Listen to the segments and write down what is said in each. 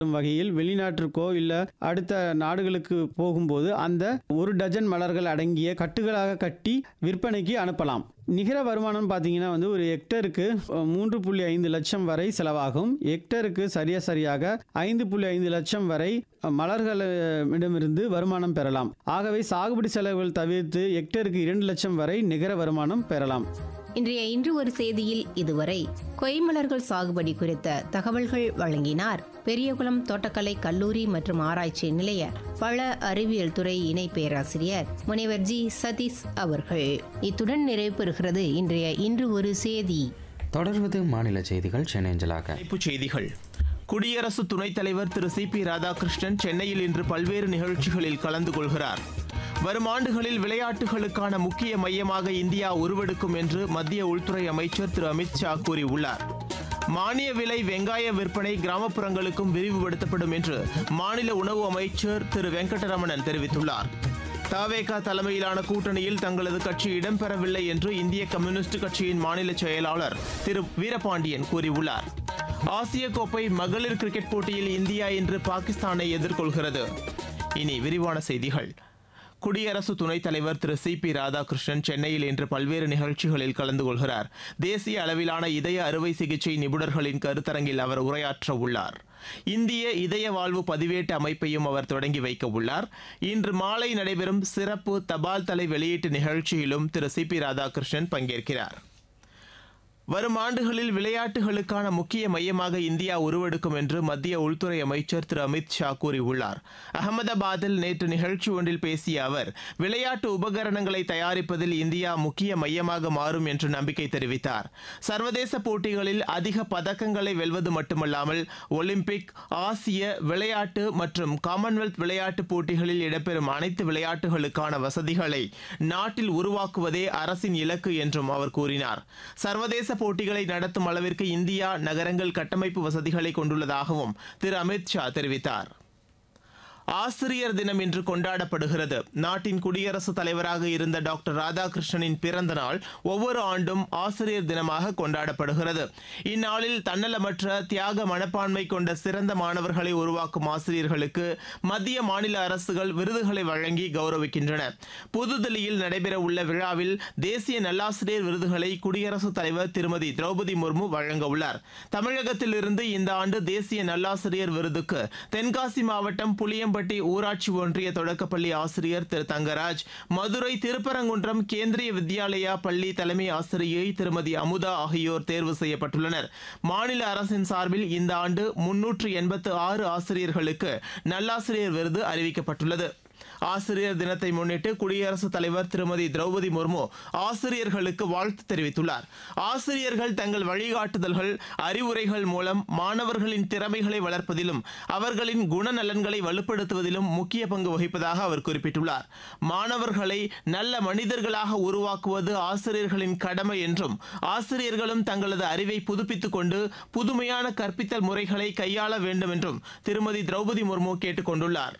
வகையில் வெளிநாட்டிற்கோ இல்ல அடுத்த நாடுகளுக்கு போகும்போது அந்த ஒரு டஜன் மலர்கள் அடங்கிய கட்டுகளாக கட்டி விற்பனைக்கு அனுப்பலாம் நிகர வருமானம் பார்த்தீங்கன்னா வந்து ஒரு ஹெக்டருக்கு அஹ், மூன்று புள்ளி ஐந்து லட்சம் வரை செலவாகும் ஹெக்டருக்கு சரியா சரியாக ஐந்து புள்ளி ஐந்து லட்சம் வரை அஹ், மலர்களிடமிருந்து வருமானம் பெறலாம் ஆகவே சாகுபடி செலவுகள் தவிர்த்து ஹெக்டருக்கு இரண்டு லட்சம் வரை நிகர வருமானம் பெறலாம் இன்றைய இன்று ஒரு செய்தியில் இதுவரை கொய்மலர்கள் சாகுபடி குறித்த தகவல்கள் வழங்கினார் பெரியகுளம் தோட்டக்கலை கல்லூரி மற்றும் ஆராய்ச்சி நிலைய பழ அறிவியல் துறை இணை பேராசிரியர் முனைவர் ஜி சதீஷ் அவர்கள் இத்துடன் நிறைவு பெறுகிறது இன்றைய இன்று ஒரு செய்தி தொடர்வது மாநில செய்திகள் சென்னைஞ்சலாக தலைப்புச் செய்திகள் குடியரசு துணைத் தலைவர் திரு சி பி ராதாகிருஷ்ணன் சென்னையில் இன்று பல்வேறு நிகழ்ச்சிகளில் கலந்து கொள்கிறார் வரும் ஆண்டுகளில் விளையாட்டுகளுக்கான முக்கிய மையமாக இந்தியா உருவெடுக்கும் என்று மத்திய உள்துறை அமைச்சர் திரு அமித் ஷா கூறியுள்ளார் மானிய விலை வெங்காய விற்பனை கிராமப்புறங்களுக்கும் விரிவுபடுத்தப்படும் என்று மாநில உணவு அமைச்சர் திரு வெங்கடரமணன் தெரிவித்துள்ளார் தவேகா தலைமையிலான கூட்டணியில் தங்களது கட்சி இடம்பெறவில்லை என்று இந்திய கம்யூனிஸ்ட் கட்சியின் மாநில செயலாளர் திரு வீரபாண்டியன் கூறியுள்ளார் ஆசிய கோப்பை மகளிர் கிரிக்கெட் போட்டியில் இந்தியா இன்று பாகிஸ்தானை எதிர்கொள்கிறது இனி விரிவான செய்திகள் குடியரசு துணைத் தலைவர் திரு சி பி ராதாகிருஷ்ணன் சென்னையில் இன்று பல்வேறு நிகழ்ச்சிகளில் கலந்து கொள்கிறார் தேசிய அளவிலான இதய அறுவை சிகிச்சை நிபுணர்களின் கருத்தரங்கில் அவர் உரையாற்ற உள்ளார் இந்திய இதய வாழ்வு பதிவேட்டு அமைப்பையும் அவர் தொடங்கி வைக்க உள்ளார் இன்று மாலை நடைபெறும் சிறப்பு தபால் தலை வெளியீட்டு நிகழ்ச்சியிலும் திரு சி பி ராதாகிருஷ்ணன் பங்கேற்கிறார் வரும் ஆண்டுகளில் விளையாட்டுகளுக்கான முக்கிய மையமாக இந்தியா உருவெடுக்கும் என்று மத்திய உள்துறை அமைச்சர் திரு அமித் ஷா கூறியுள்ளார் அகமதாபாத்தில் நேற்று நிகழ்ச்சி ஒன்றில் பேசிய அவர் விளையாட்டு உபகரணங்களை தயாரிப்பதில் இந்தியா முக்கிய மையமாக மாறும் என்று நம்பிக்கை தெரிவித்தார் சர்வதேச போட்டிகளில் அதிக பதக்கங்களை வெல்வது மட்டுமல்லாமல் ஒலிம்பிக் ஆசிய விளையாட்டு மற்றும் காமன்வெல்த் விளையாட்டுப் போட்டிகளில் இடம்பெறும் அனைத்து விளையாட்டுகளுக்கான வசதிகளை நாட்டில் உருவாக்குவதே அரசின் இலக்கு என்றும் அவர் கூறினார் சர்வதேச போட்டிகளை நடத்தும் அளவிற்கு இந்தியா நகரங்கள் கட்டமைப்பு வசதிகளை கொண்டுள்ளதாகவும் திரு அமித் ஷா தெரிவித்தார் ஆசிரியர் தினம் இன்று கொண்டாடப்படுகிறது நாட்டின் குடியரசுத் தலைவராக இருந்த டாக்டர் ராதாகிருஷ்ணனின் பிறந்த நாள் ஒவ்வொரு ஆண்டும் ஆசிரியர் தினமாக கொண்டாடப்படுகிறது இந்நாளில் தன்னலமற்ற தியாக மனப்பான்மை கொண்ட சிறந்த மாணவர்களை உருவாக்கும் ஆசிரியர்களுக்கு மத்திய மாநில அரசுகள் விருதுகளை வழங்கி கௌரவிக்கின்றன புதுதில்லியில் நடைபெறவுள்ள விழாவில் தேசிய நல்லாசிரியர் விருதுகளை குடியரசுத் தலைவர் திருமதி திரௌபதி முர்மு வழங்க உள்ளார் தமிழகத்தில் இருந்து இந்த ஆண்டு தேசிய நல்லாசிரியர் விருதுக்கு தென்காசி மாவட்டம் புளியம்பட்டி ஊராட்சி ஒன்றிய தொடக்கப்பள்ளி ஆசிரியர் திரு தங்கராஜ் மதுரை திருப்பரங்குன்றம் கேந்திரிய வித்யாலயா பள்ளி தலைமை ஆசிரியை திருமதி அமுதா ஆகியோர் தேர்வு செய்யப்பட்டுள்ளனர் மாநில அரசின் சார்பில் இந்த ஆண்டு முன்னூற்று எண்பத்து ஆறு ஆசிரியர்களுக்கு நல்லாசிரியர் விருது அறிவிக்கப்பட்டுள்ளது ஆசிரியர் தினத்தை முன்னிட்டு குடியரசுத் தலைவர் திருமதி திரௌபதி முர்மு ஆசிரியர்களுக்கு வாழ்த்து தெரிவித்துள்ளார் ஆசிரியர்கள் தங்கள் வழிகாட்டுதல்கள் அறிவுரைகள் மூலம் மாணவர்களின் திறமைகளை வளர்ப்பதிலும் அவர்களின் குணநலன்களை வலுப்படுத்துவதிலும் முக்கிய பங்கு வகிப்பதாக அவர் குறிப்பிட்டுள்ளார் மாணவர்களை நல்ல மனிதர்களாக உருவாக்குவது ஆசிரியர்களின் கடமை என்றும் ஆசிரியர்களும் தங்களது அறிவை புதுப்பித்துக் கொண்டு புதுமையான கற்பித்தல் முறைகளை கையாள வேண்டும் என்றும் திருமதி திரௌபதி முர்மு கேட்டுக் கொண்டுள்ளார்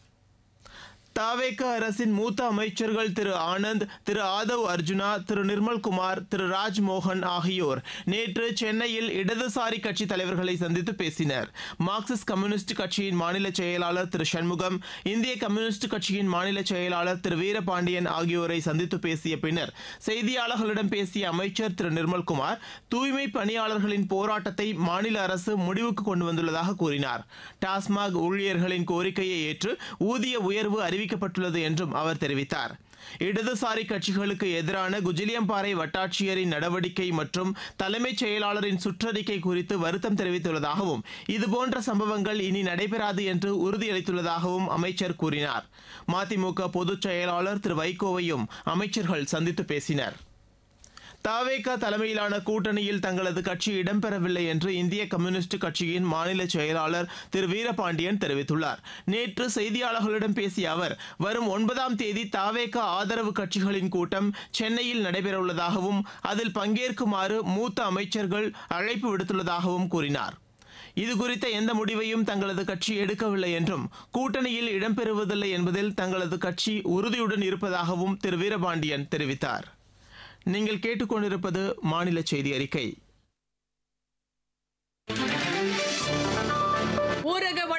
தாவேக அரசின் மூத்த அமைச்சர்கள் திரு ஆனந்த் திரு ஆதவ் அர்ஜுனா திரு நிர்மல்குமார் திரு ராஜ்மோகன் ஆகியோர் நேற்று சென்னையில் இடதுசாரி கட்சி தலைவர்களை சந்தித்து பேசினர் மார்க்சிஸ்ட் கம்யூனிஸ்ட் கட்சியின் மாநில செயலாளர் திரு சண்முகம் இந்திய கம்யூனிஸ்ட் கட்சியின் மாநில செயலாளர் திரு வீரபாண்டியன் ஆகியோரை சந்தித்து பேசிய பின்னர் செய்தியாளர்களிடம் பேசிய அமைச்சர் திரு நிர்மல்குமார் தூய்மை பணியாளர்களின் போராட்டத்தை மாநில அரசு முடிவுக்கு கொண்டு வந்துள்ளதாக கூறினார் டாஸ்மாக் ஊழியர்களின் கோரிக்கையை ஏற்று ஊதிய உயர்வு அறிவிக்கப்பட்டுள்ளது என்றும் அவர் தெரிவித்தார் இடதுசாரி கட்சிகளுக்கு எதிரான குஜிலியம்பாறை வட்டாட்சியரின் நடவடிக்கை மற்றும் தலைமைச் செயலாளரின் சுற்றறிக்கை குறித்து வருத்தம் தெரிவித்துள்ளதாகவும் இதுபோன்ற சம்பவங்கள் இனி நடைபெறாது என்று உறுதியளித்துள்ளதாகவும் அமைச்சர் கூறினார் மதிமுக பொதுச் செயலாளர் திரு வைகோவையும் அமைச்சர்கள் சந்தித்து பேசினர் தாவேகா தலைமையிலான கூட்டணியில் தங்களது கட்சி இடம்பெறவில்லை என்று இந்திய கம்யூனிஸ்ட் கட்சியின் மாநில செயலாளர் திரு வீரபாண்டியன் தெரிவித்துள்ளார் நேற்று செய்தியாளர்களிடம் பேசிய அவர் வரும் ஒன்பதாம் தேதி தாவேகா ஆதரவு கட்சிகளின் கூட்டம் சென்னையில் நடைபெறவுள்ளதாகவும் அதில் பங்கேற்குமாறு மூத்த அமைச்சர்கள் அழைப்பு விடுத்துள்ளதாகவும் கூறினார் இது குறித்த எந்த முடிவையும் தங்களது கட்சி எடுக்கவில்லை என்றும் கூட்டணியில் இடம்பெறுவதில்லை என்பதில் தங்களது கட்சி உறுதியுடன் இருப்பதாகவும் திரு வீரபாண்டியன் தெரிவித்தார் நீங்கள் கேட்டுக்கொண்டிருப்பது மாநில செய்தி அறிக்கை